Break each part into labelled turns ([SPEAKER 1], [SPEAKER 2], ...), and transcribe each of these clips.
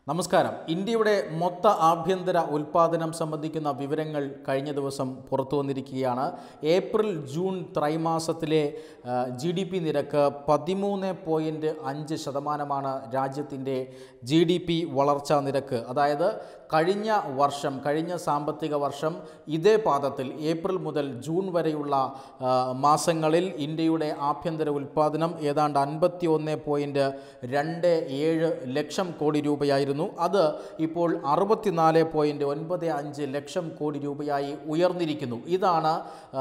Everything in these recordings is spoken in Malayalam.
[SPEAKER 1] നമസ്കാരം ഇന്ത്യയുടെ മൊത്ത ആഭ്യന്തര ഉൽപാദനം സംബന്ധിക്കുന്ന വിവരങ്ങൾ കഴിഞ്ഞ ദിവസം പുറത്തു വന്നിരിക്കുകയാണ് ഏപ്രിൽ ജൂൺ ത്രൈമാസത്തിലെ ജി ഡി പി നിരക്ക് പതിമൂന്ന് പോയിൻറ്റ് അഞ്ച് ശതമാനമാണ് രാജ്യത്തിൻ്റെ ജി ഡി പി വളർച്ചാ നിരക്ക് അതായത് കഴിഞ്ഞ വർഷം കഴിഞ്ഞ സാമ്പത്തിക വർഷം ഇതേ പാദത്തിൽ ഏപ്രിൽ മുതൽ ജൂൺ വരെയുള്ള ആ, മാസങ്ങളിൽ ഇന്ത്യയുടെ ആഭ്യന്തര ഉൽപ്പാദനം ഏതാണ്ട് അൻപത്തി ഒന്ന് പോയിൻറ്റ് രണ്ട് ഏഴ് ലക്ഷം കോടി രൂപയായിരുന്നു അത് ഇപ്പോൾ അറുപത്തിനാല് പോയിൻറ്റ് ഒൻപത് അഞ്ച് ലക്ഷം കോടി രൂപയായി ഉയർന്നിരിക്കുന്നു ഇതാണ്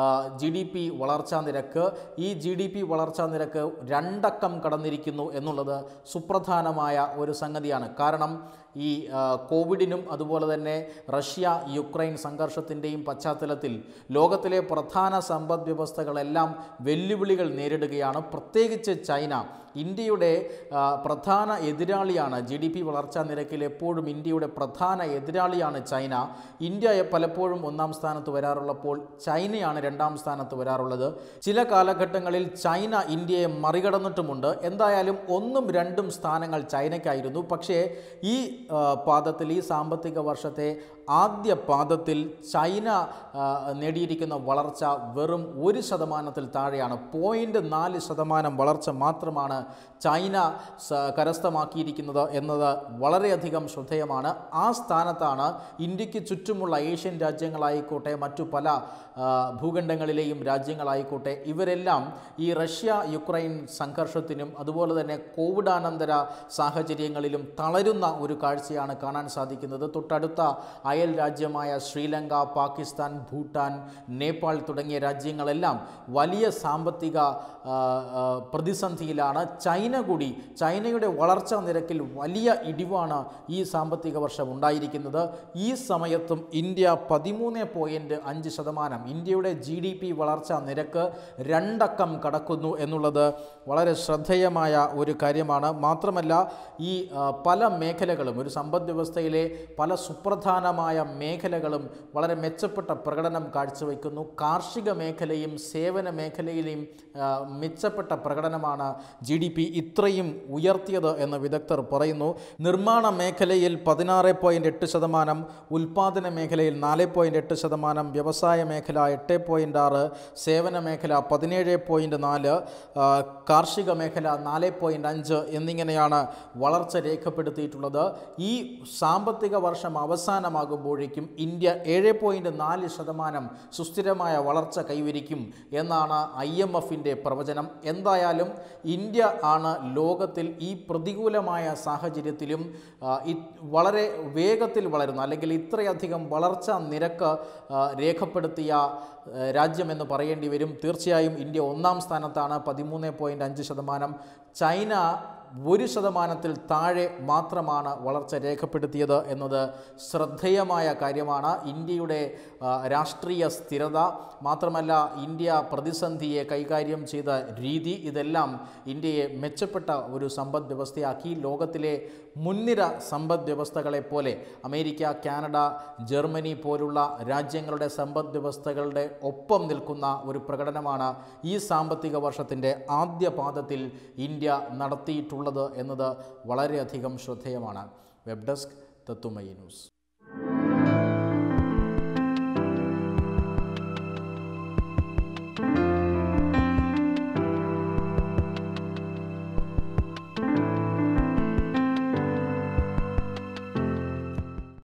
[SPEAKER 1] ജി ഡി പി വളർച്ചാ നിരക്ക് ഈ ജി ഡി പി വളർച്ചാ നിരക്ക് രണ്ടക്കം കടന്നിരിക്കുന്നു എന്നുള്ളത് സുപ്രധാനമായ ഒരു സംഗതിയാണ് കാരണം ഈ ആ, കോവിഡിനും അതുപോലെ തന്നെ റഷ്യ യുക്രൈൻ സംഘർഷത്തിൻ്റെയും പശ്ചാത്തലത്തിൽ ലോകത്തിലെ പ്രധാന സമ്പദ് വ്യവസ്ഥകളെല്ലാം വെല്ലുവിളികൾ നേരിടുകയാണ് പ്രത്യേകിച്ച് ചൈന ഇന്ത്യയുടെ ആ, പ്രധാന എതിരാളിയാണ് ജി ഡി പി വളർച്ചാ നിരക്കിൽ എപ്പോഴും ഇന്ത്യയുടെ പ്രധാന എതിരാളിയാണ് ചൈന ഇന്ത്യ പലപ്പോഴും ഒന്നാം സ്ഥാനത്ത് വരാറുള്ളപ്പോൾ ചൈനയാണ് രണ്ടാം സ്ഥാനത്ത് വരാറുള്ളത് ചില കാലഘട്ടങ്ങളിൽ ചൈന ഇന്ത്യയെ മറികടന്നിട്ടുമുണ്ട് എന്തായാലും ഒന്നും രണ്ടും സ്ഥാനങ്ങൾ ചൈനയ്ക്കായിരുന്നു പക്ഷേ ഈ ആ, പാദത്തിൽ ഈ സാമ്പത്തിക വർഷത്തെ ആദ്യ പാദത്തിൽ ചൈന ആ, നേടിയിരിക്കുന്ന വളർച്ച വെറും ഒരു ശതമാനത്തിൽ താഴെയാണ് പോയിൻ്റ് നാല് ശതമാനം വളർച്ച മാത്രമാണ് ചൈന സ- കരസ്ഥമാക്കിയിരിക്കുന്നത് എന്നത് വളരെയധികം ശ്രദ്ധേയമാണ് ആ സ്ഥാനത്താണ് ഇന്ത്യക്ക് ചുറ്റുമുള്ള ഏഷ്യൻ രാജ്യങ്ങളായിക്കോട്ടെ മറ്റു പല ആ, ഭൂഖണ്ഡങ്ങളിലെയും രാജ്യങ്ങളായിക്കോട്ടെ ഇവരെല്ലാം ഈ റഷ്യ യുക്രൈൻ സംഘർഷത്തിനും അതുപോലെ തന്നെ കോവിഡാനന്തര സാഹചര്യങ്ങളിലും തളരുന്ന ഒരു കാഴ്ചയാണ് കാണാൻ സാധിക്കുന്നത് തൊട്ടടുത്ത അയൽ രാജ്യമായ ശ്രീലങ്ക പാകിസ്ഥാൻ ഭൂട്ടാൻ നേപ്പാൾ തുടങ്ങിയ രാജ്യങ്ങളെല്ലാം വലിയ സാമ്പത്തിക ആ, ആ, പ്രതിസന്ധിയിലാണ് ചൈന കൂടി ചൈനയുടെ വളർച്ചാ നിരക്കിൽ വലിയ ഇടിവാണ് ഈ സാമ്പത്തിക വർഷം ഉണ്ടായിരിക്കുന്നത് ഈ സമയത്തും ഇന്ത്യ പതിമൂന്ന് പോയിൻറ്റ് അഞ്ച് ശതമാനം ഇന്ത്യയുടെ ജി ഡി പി വളർച്ചാ നിരക്ക് രണ്ടക്കം കടക്കുന്നു എന്നുള്ളത് വളരെ ശ്രദ്ധേയമായ ഒരു കാര്യമാണ് മാത്രമല്ല ഈ ആ, പല മേഖലകളും ഒരു സമ്പദ് വ്യവസ്ഥയിലെ പല സുപ്രധാനമായ മേഖലകളും വളരെ മെച്ചപ്പെട്ട പ്രകടനം കാഴ്ചവെക്കുന്നു കാർഷിക മേഖലയും സേവന മേഖലയിലെയും ആ, മെച്ചപ്പെട്ട പ്രകടനമാണ് ജി ഡി പി ഇത്രയും ഉയർത്തിയത് എന്ന് വിദഗ്ധർ പറയുന്നു നിർമ്മാണ മേഖലയിൽ പതിനാറ് പോയിൻറ്റ് എട്ട് ശതമാനം ഉൽപ്പാദന മേഖലയിൽ നാല് പോയിൻറ്റ് എട്ട് ശതമാനം വ്യവസായ മേഖല എട്ട് പോയിൻറ്റ് ആറ് സേവന മേഖല പതിനേഴ് പോയിൻറ്റ് നാല് ആ, കാർഷിക മേഖല നാല് പോയിൻറ്റ് അഞ്ച് എന്നിങ്ങനെയാണ് വളർച്ച രേഖപ്പെടുത്തിയിട്ടുള്ളത് ഈ സാമ്പത്തിക വർഷം അവസാനമാകുമ്പോഴേക്കും ഇന്ത്യ ഏഴ് പോയിൻറ്റ് നാല് ശതമാനം സുസ്ഥിരമായ വളർച്ച കൈവരിക്കും എന്നാണ് ഐ എം എഫിൻ്റെ പ്രവചനം എന്തായാലും ഇന്ത്യ ആണ് ലോകത്തിൽ ഈ പ്രതികൂലമായ സാഹചര്യത്തിലും ആ, ഇ- വളരെ വേഗത്തിൽ വളരുന്ന അല്ലെങ്കിൽ ഇത്രയധികം വളർച്ചാ നിരക്ക് ആ, രേഖപ്പെടുത്തിയ ആ, രാജ്യമെന്ന് പറയേണ്ടി വരും തീർച്ചയായും ഇന്ത്യ ഒന്നാം സ്ഥാനത്താണ് പതിമൂന്ന് പോയിൻറ്റ് അഞ്ച് ശതമാനം ചൈന ഒരു ശതമാനത്തിൽ താഴെ മാത്രമാണ് വളർച്ച രേഖപ്പെടുത്തിയത് എന്നത് ശ്രദ്ധേയമായ കാര്യമാണ് ഇന്ത്യയുടെ ആ, രാഷ്ട്രീയ സ്ഥിരത മാത്രമല്ല ഇന്ത്യ പ്രതിസന്ധിയെ കൈകാര്യം ചെയ്ത രീതി ഇതെല്ലാം ഇന്ത്യയെ മെച്ചപ്പെട്ട ഒരു സമ്പദ് വ്യവസ്ഥയാക്കി ലോകത്തിലെ മുൻനിര സമ്പദ് വ്യവസ്ഥകളെ പോലെ അമേരിക്ക കാനഡ ജർമ്മനി പോലുള്ള രാജ്യങ്ങളുടെ സമ്പദ് വ്യവസ്ഥകളുടെ ഒപ്പം നിൽക്കുന്ന ഒരു പ്രകടനമാണ് ഈ സാമ്പത്തിക വർഷത്തിൻ്റെ ആദ്യ പാദത്തിൽ ഇന്ത്യ നടത്തിയിട്ടുള്ളത് എന്നത് വളരെയധികം ശ്രദ്ധേയമാണ് വെബ് ഡെസ്ക് തത്തുമയി ന്യൂസ്